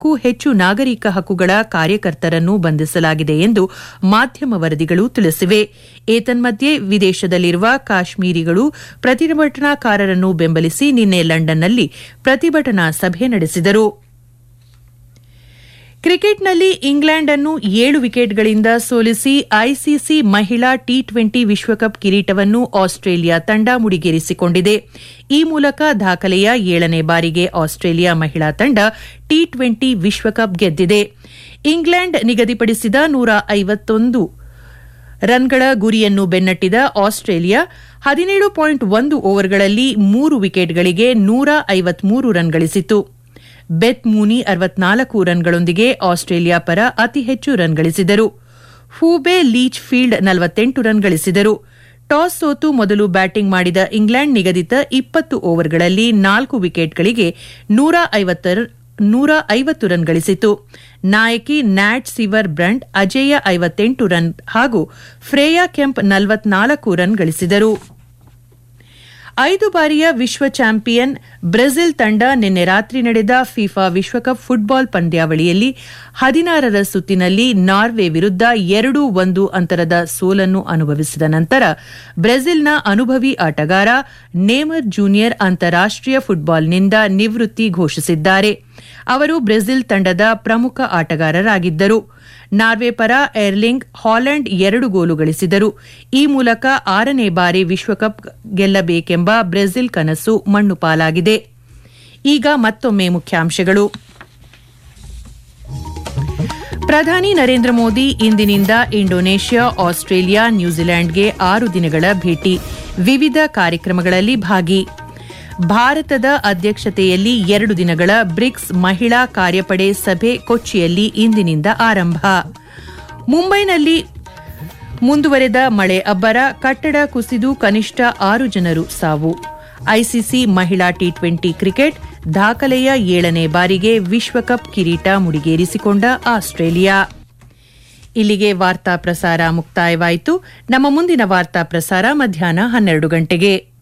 ನೂರಕ್ಕೂ ಹೆಚ್ಚು ನಾಗರಿಕ ಹಕ್ಕುಗಳ ಕಾರ್ಯಕರ್ತರನ್ನು ಬಂಧಿಸಲಾಗಿದೆ ಎಂದು ಮಾಧ್ಯಮ ವರದಿಗಳು ತಿಳಿಸಿವೆ ಏತನ್ಮಧ್ಯೆ ವಿದೇಶದಲ್ಲಿರುವ ಕಾಶ್ಮೀರಿಗಳು ಪ್ರತಿಭಟನಾಕಾರರನ್ನು ಬೆಂಬಲಿಸಿ ನಿನ್ನೆ ಲಂಡನ್ನಲ್ಲಿ ಪ್ರತಿಭಟನಾ ಸಭೆ ನಡೆಸಿದರು ಕ್ರಿಕೆಟ್ನಲ್ಲಿ ಇಂಗ್ಲೆಂಡ್ ಅನ್ನು ಏಳು ವಿಕೆಟ್ಗಳಿಂದ ಸೋಲಿಸಿ ಐಸಿಸಿ ಮಹಿಳಾ ಟಿ ಟ್ವೆಂಟಿ ವಿಶ್ವಕಪ್ ಕಿರೀಟವನ್ನು ಆಸ್ಟ್ರೇಲಿಯಾ ತಂಡ ಮುಡಿಗೇರಿಸಿಕೊಂಡಿದೆ ಈ ಮೂಲಕ ದಾಖಲೆಯ ಏಳನೇ ಬಾರಿಗೆ ಆಸ್ಟ್ರೇಲಿಯಾ ಮಹಿಳಾ ತಂಡ ಟಿ ಟ್ವೆಂಟಿ ವಿಶ್ವಕಪ್ ಗೆದ್ದಿದೆ ಇಂಗ್ಲೆಂಡ್ ನಿಗದಿಪಡಿಸಿದ ನೂರ ಐವತ್ತೊಂದು ರನ್ಗಳ ಗುರಿಯನ್ನು ಬೆನ್ನಟ್ಟಿದ ಆಸ್ಟ್ರೇಲಿಯಾ ಹದಿನೇಳು ಪಾಯಿಂಟ್ ಒಂದು ಓವರ್ಗಳಲ್ಲಿ ಮೂರು ವಿಕೆಟ್ಗಳಿಗೆ ನೂರ ಐವತ್ಮೂರು ರನ್ ಗಳಿಸಿತು ಬೆತ್ ಮೂನಿ ಅರವತ್ನಾಲ್ಕು ರನ್ಗಳೊಂದಿಗೆ ಆಸ್ಟ್ರೇಲಿಯಾ ಪರ ಅತಿ ಹೆಚ್ಚು ರನ್ ಗಳಿಸಿದರು ಹೂಬೆ ಲೀಚ್ ಫೀಲ್ಡ್ ನಲವತ್ತೆಂಟು ರನ್ ಗಳಿಸಿದರು ಟಾಸ್ ಸೋತು ಮೊದಲು ಬ್ಯಾಟಿಂಗ್ ಮಾಡಿದ ಇಂಗ್ಲೆಂಡ್ ನಿಗದಿತ ಇಪ್ಪತ್ತು ಓವರ್ಗಳಲ್ಲಿ ನಾಲ್ಕು ವಿಕೆಟ್ಗಳಿಗೆ ನೂರ ಐವತ್ತು ರನ್ ಗಳಿಸಿತು ನಾಯಕಿ ನ್ಯಾಟ್ ಸಿವರ್ ಬ್ರಂಡ್ ಅಜೇಯ ಐವತ್ತೆಂಟು ರನ್ ಹಾಗೂ ಫ್ರೇಯಾ ಕೆಂಪ್ ನಲವತ್ನಾಲ್ಕು ರನ್ ಗಳಿಸಿದರು ಐದು ಬಾರಿಯ ವಿಶ್ವ ಚಾಂಪಿಯನ್ ಬ್ರೆಜಿಲ್ ತಂಡ ನಿನ್ನೆ ರಾತ್ರಿ ನಡೆದ ಫಿಫಾ ವಿಶ್ವಕಪ್ ಫುಟ್ಬಾಲ್ ಪಂದ್ಯಾವಳಿಯಲ್ಲಿ ಹದಿನಾರರ ಸುತ್ತಿನಲ್ಲಿ ನಾರ್ವೆ ವಿರುದ್ಧ ಎರಡು ಒಂದು ಅಂತರದ ಸೋಲನ್ನು ಅನುಭವಿಸಿದ ನಂತರ ಬ್ರೆಜಿಲ್ನ ಅನುಭವಿ ಆಟಗಾರ ನೇಮರ್ ಜೂನಿಯರ್ ಅಂತಾರಾಷ್ಟೀಯ ಫುಟ್ಬಾಲ್ನಿಂದ ನಿವೃತ್ತಿ ಘೋಷಿಸಿದ್ದಾರೆ ಅವರು ಬ್ರೆಜಿಲ್ ತಂಡದ ಪ್ರಮುಖ ಆಟಗಾರರಾಗಿದ್ದರು ನಾರ್ವೆ ಪರ ಏರ್ಲಿಂಗ್ ಹಾಲೆಂಡ್ ಎರಡು ಗೋಲು ಗಳಿಸಿದರು ಈ ಮೂಲಕ ಆರನೇ ಬಾರಿ ವಿಶ್ವಕಪ್ ಗೆಲ್ಲಬೇಕೆಂಬ ಬ್ರೆಜಿಲ್ ಕನಸು ಮಣ್ಣುಪಾಲಾಗಿದೆ ಈಗ ಮತ್ತೊಮ್ಮೆ ಮುಖ್ಯಾಂಶಗಳು ಪ್ರಧಾನಿ ನರೇಂದ್ರ ಮೋದಿ ಇಂದಿನಿಂದ ಇಂಡೋನೇಷ್ಯಾ ಆಸ್ಟ್ರೇಲಿಯಾ ನ್ಯೂಜಿಲೆಂಡ್ಗೆ ಆರು ದಿನಗಳ ಭೇಟಿ ವಿವಿಧ ಕಾರ್ಯಕ್ರಮಗಳಲ್ಲಿ ಭಾಗಿ ಭಾರತದ ಅಧ್ಯಕ್ಷತೆಯಲ್ಲಿ ಎರಡು ದಿನಗಳ ಬ್ರಿಕ್ಸ್ ಮಹಿಳಾ ಕಾರ್ಯಪಡೆ ಸಭೆ ಕೊಚ್ಚಿಯಲ್ಲಿ ಇಂದಿನಿಂದ ಆರಂಭ ಮುಂಬೈನಲ್ಲಿ ಮುಂದುವರೆದ ಮಳೆ ಅಬ್ಬರ ಕಟ್ಟಡ ಕುಸಿದು ಕನಿಷ್ಠ ಆರು ಜನರು ಸಾವು ಐಸಿಸಿ ಮಹಿಳಾ ಟಿ ಟ್ವೆಂಟಿ ಕ್ರಿಕೆಟ್ ದಾಖಲೆಯ ಏಳನೇ ಬಾರಿಗೆ ವಿಶ್ವಕಪ್ ಕಿರೀಟ ಮುಡಿಗೇರಿಸಿಕೊಂಡ ಆಸ್ಟ್ರೇಲಿಯಾ ಇಲ್ಲಿಗೆ ವಾರ್ತಾ ಪ್ರಸಾರ ಮುಕ್ತಾಯವಾಯಿತು ನಮ್ಮ ಮುಂದಿನ ವಾರ್ತಾ ಪ್ರಸಾರ ಮಧ್ಯಾಹ್ನ ಹನ್ನೆರಡು ಗಂಟೆಗೆ